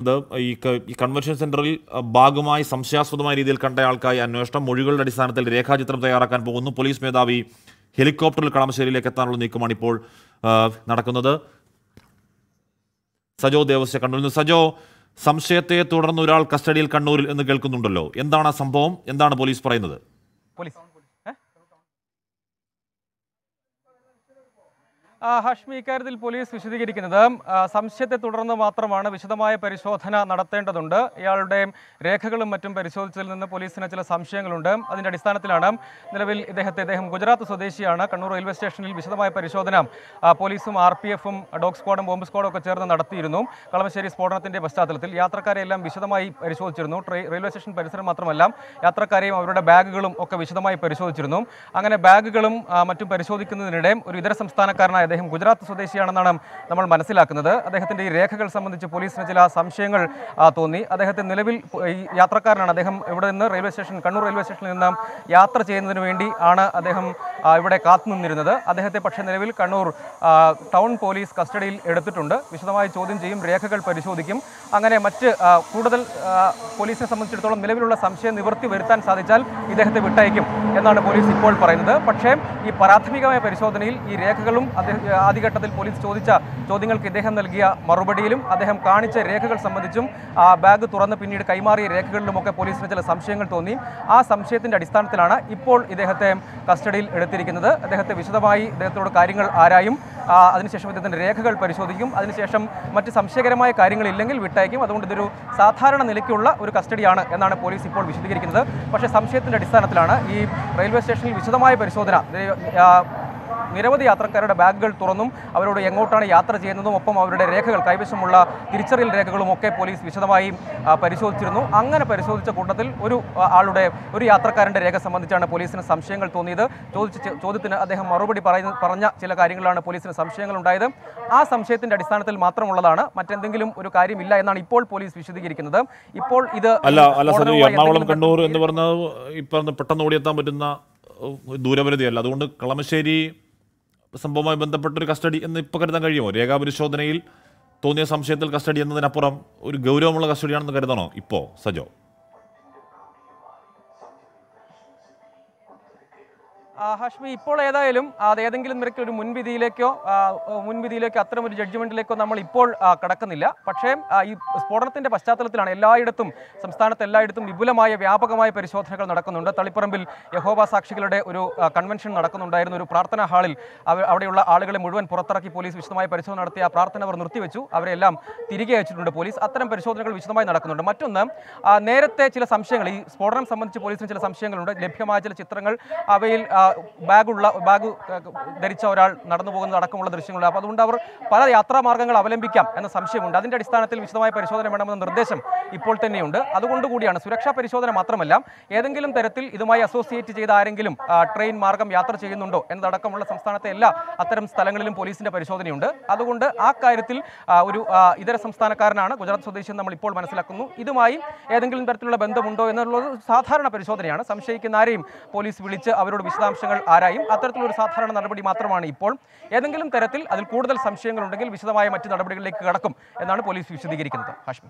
പറയുന്നത് ഈ ക- ഈ കൺവെൻഷൻ സെന്ററിൽ അഹ്, ഭാഗമായി സംശയാസ്പദമായ രീതിയിൽ കണ്ട ആൾക്കായി അന്വേഷണം മൊഴികളുടെ അടിസ്ഥാനത്തിൽ രേഖാചിത്രം തയ്യാറാക്കാൻ പോകുന്നു പോലീസ് മേധാവി ഹെലികോപ്റ്ററിൽ കളമശ്ശേരിയിലേക്ക് എത്താനുള്ള നീക്കമാണ് ഇപ്പോൾ ആ, നടക്കുന്നത് സജോ ദേവസ്യ കണ്ണൂരിൽ നിന്ന് സജോ സംശയത്തെ തുടർന്ന് ഒരാൾ കസ്റ്റഡിയിൽ കണ്ണൂരിൽ എന്ന് കേൾക്കുന്നുണ്ടല്ലോ എന്താണ് ആ സംഭവം എന്താണ് പോലീസ് പറയുന്നത് പോലീസ് ഏ? ആ, ഹാഷ്മി ഇക്കാര്യത്തിൽ പോലീസ് വിശദീകരിക്കുന്നത് ആ, സംശയത്തെ തുടർന്ന് മാത്രമാണ് വിശദമായ പരിശോധന നടത്തേണ്ടതുണ്ട് ഇയാളുടെ രേഖകളും മറ്റും പരിശോധിച്ചതിൽ നിന്ന് പോലീസിന് ചില സംശയങ്ങളുണ്ട് അതിന്റെ അടിസ്ഥാനത്തിലാണ് നിലവിൽ ഇദ്ദേഹത്തെ ഇദ്ദേഹം ഗുജറാത്ത് സ്വദേശിയാണ് കണ്ണൂർ റെയിൽവേ സ്റ്റേഷനിൽ വിശദമായ പരിശോധന ആ, പോലീസും ആർ പി എഫും ഡോഗ് സ്ക്വാഡും ബോംബ് സ്ക്വാഡും ഒക്കെ ചേർന്ന് നടത്തിയിരുന്നു കളമശ്ശേരി സ്ഫോടനത്തിന്റെ പശ്ചാത്തലത്തിൽ യാത്രക്കാരെ എല്ലാം വിശദമായി പരിശോധിച്ചിരുന്നു ട്രെ- റെയിൽവേ സ്റ്റേഷൻ പരിസരം മാത്രമല്ല യാത്രക്കാരെയും അവരുടെ ബാഗുകളും ഒക്കെ വിശദമായി പരിശോധിച്ചിരുന്നു അങ്ങനെ ബാഗുകളും ആ, മറ്റും പരിശോധിക്കുന്നതിനിടെ ഒരു ഇതര സംസ്ഥാനക്കാരനായ അദ്ദേഹം ഗുജറാത്ത് സ്വദേശിയാണെന്നാണ് നമ്മൾ മനസ്സിലാക്കുന്നത് അദ്ദേഹത്തിന്റെ ഈ രേഖകൾ സംബന്ധിച്ച് പോലീസിന് ചില സംശയങ്ങൾ ആ, തോന്നി അദ്ദേഹത്തെ നിലവിൽ പോ- ഈ യാത്രക്കാരനാണ് അദ്ദേഹം ഇവിടെ നിന്ന് റെയിൽവേ സ്റ്റേഷൻ കണ്ണൂർ റെയിൽവേ സ്റ്റേഷനിൽ നിന്ന് യാത്ര ചെയ്യുന്നതിന് വേണ്ടി ആണ് അദ്ദേഹം ആ, ഇവിടെ കാത്തുനിന്നിരുന്നത് അദ്ദേഹത്തെ പക്ഷേ നിലവിൽ കണ്ണൂർ ആ, ടൗൺ പോലീസ് കസ്റ്റഡിയിൽ എടുത്തിട്ടുണ്ട് വിശദമായി ചോദ്യം ചെയ്യും രേഖകൾ പരിശോധിക്കും അങ്ങനെ മറ്റ് ആ, കൂടുതൽ ആ, പോലീസിനെ സംബന്ധിച്ചിടത്തോളം നിലവിലുള്ള സംശയം നിവൃത്തി വരുത്താൻ സാധിച്ചാൽ ഇദ്ദേഹത്തെ വിട്ടയക്കും എന്നാണ് പോലീസ് ഇപ്പോൾ പറയുന്നത് പക്ഷേ ഈ പ്രാഥമികമായ പരിശോധനയിൽ ഈ രേഖകളും അദ്ദേഹം ആദ്യഘട്ടത്തിൽ പോലീസ് ചോദിച്ച ചോദ്യങ്ങൾക്ക് ഇദ്ദേഹം നൽകിയ മറുപടിയിലും അദ്ദേഹം കാണിച്ച രേഖകൾ സംബന്ധിച്ചും ആ ബാഗ് തുറന്ന് പിന്നീട് കൈമാറിയ രേഖകളിലുമൊക്കെ പോലീസിന് ചില സംശയങ്ങൾ തോന്നി ആ സംശയത്തിന്റെ അടിസ്ഥാനത്തിലാണ് ഇപ്പോൾ ഇദ്ദേഹത്തെ കസ്റ്റഡിയിൽ എടുത്തിരിക്കുന്നത് അദ്ദേഹത്തെ വിശദമായി ഇദ്ദേഹത്തോട് കാര്യങ്ങൾ ആരായും ആ, അതിനുശേഷം ഇദ്ദേഹത്തിന്റെ രേഖകൾ പരിശോധിക്കും അതിനുശേഷം മറ്റ് സംശയകരമായ കാര്യങ്ങളില്ലെങ്കിൽ വിട്ടയക്കും അതുകൊണ്ട് ഇതൊരു സാധാരണ നിലയ്ക്കുള്ള ഒരു കസ്റ്റഡിയാണ് എന്നാണ് പോലീസ് ഇപ്പോൾ വിശദീകരിക്കുന്നത് പക്ഷേ സംശയത്തിന്റെ അടിസ്ഥാനത്തിലാണ് ഈ റെയിൽവേ സ്റ്റേഷനിൽ വിശദമായ പരിശോധന ഇത്, ആ, നിരവധി യാത്രക്കാരുടെ ബാഗുകൾ തുറന്നും അവരോട് എങ്ങോട്ടാണ് യാത്ര ചെയ്യുന്നതും ഒപ്പം അവരുടെ രേഖകൾ കൈവശമുള്ള തിരിച്ചറിയൽ രേഖകളും ഒക്കെ പോലീസ് വിശദമായി ആ, പരിശോധിച്ചിരുന്നു അങ്ങനെ പരിശോധിച്ച കൂട്ടത്തിൽ ഒരു ആ, ആളുടെ ഒരു യാത്രക്കാരന്റെ രേഖ സംബന്ധിച്ചാണ് പോലീസിന് സംശയങ്ങൾ തോന്നിയത് ചോദിച്ച ചെ- ചോദ്യത്തിന് അദ്ദേഹം മറുപടി പറയുന്ന പറഞ്ഞ ചില കാര്യങ്ങളാണ് പോലീസിന് സംശയങ്ങൾ ഉണ്ടായത് ആ സംശയത്തിന്റെ അടിസ്ഥാനത്തിൽ മാത്രമുള്ളതാണ് മറ്റെന്തെങ്കിലും ഒരു കാര്യമില്ല എന്നാണ് ഇപ്പോൾ പോലീസ് വിശദീകരിക്കുന്നത് ഇപ്പോൾ ഇത് അല്ല അല്ല സജു ഈ സ്ഫോടനവുമായി എറണാകുളം എന്തെങ്കിലും കണ്ണൂർ എന്ന് പറഞ്ഞത് ഇപ്പം പെട്ടെന്ന് ഓടിയെത്താൻ പറ്റുന്ന ഏഹ്, ദൂരപരിധിയല്ല അതുകൊണ്ട് കളമശ്ശേരി സംഭവവുമായി ബന്ധപ്പെട്ട ഒരു കസ്റ്റഡി എന്ന് ഇപ്പോൾ കരുതാൻ കഴിയുമോ രേഖാപരിശോധനയിൽ തോന്നിയ സംശയത്തിൽ കസ്റ്റഡി എന്നതിനപ്പുറം ഒരു ഗൗരവമുള്ള കസ്റ്റഡിയാണെന്ന് കരുതണോ ഇപ്പോൾ സജോ ആ, ഹാഷ്മി ഇപ്പോൾ ഏതായാലും അത് ഏതെങ്കിലും നിരക്കിൽ ഒരു മുൻവിധിയിലേക്കോ ആ, മുൻവിധിയിലേക്കോ അത്തരം ഒരു ജഡ്ജ്മെന്റിലേക്കോ നമ്മൾ ഇപ്പോൾ ആ, കടക്കുന്നില്ല പക്ഷേ ആ, ഈ സ്ഫോടനത്തിന്റെ പശ്ചാത്തലത്തിലാണ് എല്ലായിടത്തും സംസ്ഥാനത്ത് എല്ലായിടത്തും വിപുലമായ വ്യാപകമായ പരിശോധനകൾ നടക്കുന്നുണ്ട് തളിപ്പറമ്പിൽ യഹോവ സാക്ഷികളുടെ ഒരു ആ, കൺവെൻഷൻ നടക്കുന്നുണ്ടായിരുന്നു ഒരു പ്രാർത്ഥനാ ഹാളിൽ അവ- അവിടെയുള്ള ആളുകളെ മുഴുവൻ പുറത്തിറക്കി പോലീസ് വിശദമായ പരിശോധന നടത്തി ആ പ്രാർത്ഥന അവർ നിർത്തിവെച്ചു അവരെല്ലാം തിരികെ അയച്ചിട്ടുണ്ട് പോലീസ് അത്തരം പരിശോധനകൾ വിശദമായി നടക്കുന്നുണ്ട് മറ്റൊന്ന് ആ, നേരത്തെ ചില സംശയങ്ങൾ ഈ സ്ഫോടനം സംബന്ധിച്ച് പോലീസിന് ചില സംശയങ്ങളുണ്ട് ലഭ്യമായ ചില ചിത്രങ്ങൾ അവയിൽ ആ, ബാഗുള്ള ബാഗ് ധരിച്ച ഒരാൾ നടന്നു പോകുന്നത് അടക്കമുള്ള ദൃശ്യങ്ങളുണ്ട് അപ്പോൾ അതുകൊണ്ട് അവർ പല യാത്രാമാർഗ്ഗങ്ങൾ അവലംബിക്കാം എന്ന സംശയമുണ്ട് അതിന്റെ അടിസ്ഥാനത്തിൽ വിശദമായ പരിശോധന വേണമെന്ന നിർദ്ദേശം ഇപ്പോൾ തന്നെയുണ്ട് അതുകൊണ്ട് കൂടിയാണ് സുരക്ഷാ പരിശോധന മാത്രമല്ല ഏതെങ്കിലും തരത്തിൽ ഇതുമായി അസോസിയേറ്റ് ചെയ്ത ആരെങ്കിലും ആ, ട്രെയിൻ മാർഗം യാത്ര ചെയ്യുന്നുണ്ടോ എന്നതടക്കമുള്ള സംസ്ഥാനത്തെ എല്ലാ അത്തരം സ്ഥലങ്ങളിലും പോലീസിന്റെ പരിശോധനയുണ്ട് അതുകൊണ്ട് ആ കാര്യത്തിൽ ആ, ഒരു ആ, ഇതര സംസ്ഥാനക്കാരനാണ് ഗുജറാത്ത് സ്വദേശി എന്ന് നമ്മൾ ഇപ്പോൾ മനസ്സിലാക്കുന്നു ഇതുമായി ഏതെങ്കിലും തരത്തിലുള്ള ബന്ധമുണ്ടോ എന്നുള്ളത് സാധാരണ പരിശോധനയാണ് സംശയിക്കുന്ന ആരെയും പോലീസ് വിളിച്ച് അവരോട് വിശദാംശങ്ങൾ ആരായും അത്തരത്തിലൊരു സാധാരണ നടപടി മാത്രമാണ് ഇപ്പോൾ ഏതെങ്കിലും തരത്തിൽ അതിൽ കൂടുതൽ സംശയങ്ങളുണ്ടെങ്കിൽ വിശദമായ മറ്റ് നടപടികളിലേക്ക് കടക്കും എന്നാണ് പോലീസ് വിശദീകരിക്കുന്നത് ഹാഷ്മി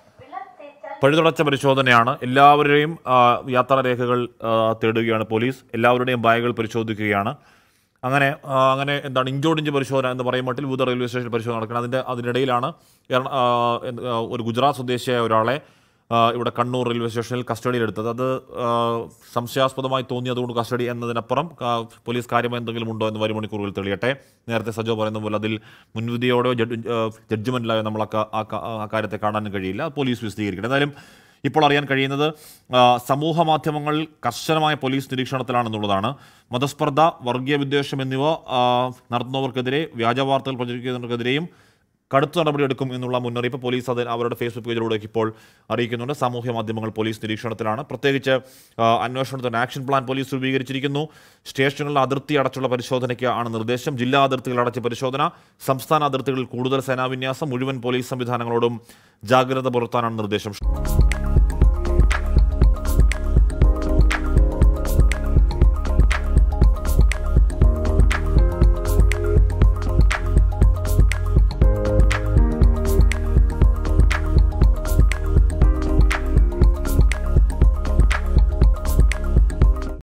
പഴുതുടച്ച പരിശോധനയാണ് എല്ലാവരുടെയും ആ, യാത്രാരേഖകൾ ആ, തേടുകയാണ് പോലീസ് എല്ലാവരുടെയും ബാഗുകൾ പരിശോധിക്കുകയാണ് അങ്ങനെ ആ, അങ്ങനെ എന്താണ് ഇഞ്ചോടിഞ്ച് പരിശോധന എന്ന് പറയും മട്ടിൽ വിവിധ റെയിൽവേ സ്റ്റേഷൻ പരിശോധന നടക്കണം അതിൻ്റെ അതിനിടയിലാണ് എറണ- ആ, എന്ത്, ആ, ഒരു ഗുജറാത്ത് സ്വദേശിയായ ഒരാളെ ആ, ഇവിടെ കണ്ണൂർ റെയിൽവേ സ്റ്റേഷനിൽ കസ്റ്റഡിയിലെടുത്തത് അത് ആ, സംശയാസ്പദമായി തോന്നി അതുകൊണ്ട് കസ്റ്റഡി എന്നതിനപ്പുറം ആ, പോലീസ് കാര്യമായി എന്തെങ്കിലും ഉണ്ടോ എന്ന് വരും മണിക്കൂറുകൾ തെളിയട്ടെ നേരത്തെ സജോ പറയുന്ന പോലെ അതിൽ മുൻവിധിയോടെയോ ജഡ്ജ്മെൻറ്റിലായോ നമ്മൾ ആ കാ- ആ കാ- ആ കാര്യത്തെ കാണാനും കഴിയില്ല പോലീസ് വിശദീകരിക്കട്ടെ എന്തായാലും ഇപ്പോൾ അറിയാൻ കഴിയുന്നത് ആ, സമൂഹ മാധ്യമങ്ങൾ കർശനമായ പോലീസ് നിരീക്ഷണത്തിലാണെന്നുള്ളതാണ് മതസ്പർദ്ധ വർഗീയ വിദ്വേഷം എന്നിവ ആ, നടത്തുന്നവർക്കെതിരെ വ്യാജ വാർത്തകൾ പ്രചരിക്കുന്നവർക്കെതിരെയും കടുത്ത നടപടിയെടുക്കും എന്നുള്ള മുന്നറിയിപ്പ് പോലീസ് അത് അവരുടെ ഫേസ്ബുക്ക് പേജിലൂടെ ഇപ്പോൾ അറിയിക്കുന്നുണ്ട് സാമൂഹ്യ മാധ്യമങ്ങൾ പോലീസ് നിരീക്ഷണത്തിലാണ് പ്രത്യേകിച്ച് ആ, അന്വേഷണത്തിന് ആക്ഷൻ പ്ലാൻ പോലീസ് രൂപീകരിച്ചിരിക്കുന്നു സ്റ്റേഷനുകളിലെ അതിർത്തി അടച്ചുള്ള പരിശോധനയ്ക്ക് ആണ് നിർദ്ദേശം ജില്ലാ അതിർത്തികൾ അടച്ച പരിശോധന സംസ്ഥാന അതിർത്തികളിൽ കൂടുതൽ സേനാവിന്യാസം മുഴുവൻ പോലീസ് സംവിധാനങ്ങളോടും ജാഗ്രത പുലർത്താനാണ് നിർദ്ദേശം